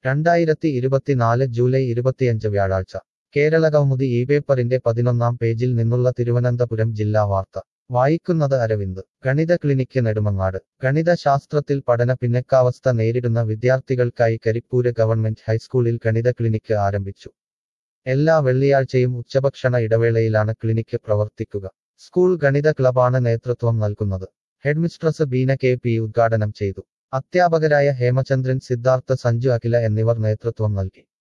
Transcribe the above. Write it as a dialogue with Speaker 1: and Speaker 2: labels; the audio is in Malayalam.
Speaker 1: രണ്ടായിരത്തി ഇരുപത്തിനാല് ജൂലൈ ഇരുപത്തിയഞ്ച് വ്യാഴാഴ്ച കേരള കൗമുദി ഈ പേപ്പറിന്റെ പതിനൊന്നാം പേജിൽ നിന്നുള്ള തിരുവനന്തപുരം ജില്ലാ വാർത്ത വായിക്കുന്നത് അരവിന്ദ് ഗണിത ക്ലിനിക്ക് നെടുമങ്ങാട് ഗണിതശാസ്ത്രത്തിൽ പഠന പിന്നക്കാവസ്ഥ നേരിടുന്ന വിദ്യാർത്ഥികൾക്കായി കരിപ്പൂര് ഗവൺമെന്റ് ഹൈസ്കൂളിൽ ഗണിത ക്ലിനിക്ക് ആരംഭിച്ചു എല്ലാ വെള്ളിയാഴ്ചയും ഉച്ചഭക്ഷണ ഇടവേളയിലാണ് ക്ലിനിക്ക് പ്രവർത്തിക്കുക സ്കൂൾ ഗണിത ക്ലബാണ് നേതൃത്വം നൽകുന്നത് ഹെഡ്മിസ്ട്രസ് ബീന കെ പി ഉദ്ഘാടനം ചെയ്തു അധ്യാപകരായ ഹേമചന്ദ്രൻ സിദ്ധാർത്ഥ സഞ്ജു അഖില എന്നിവർ നേതൃത്വം നൽകി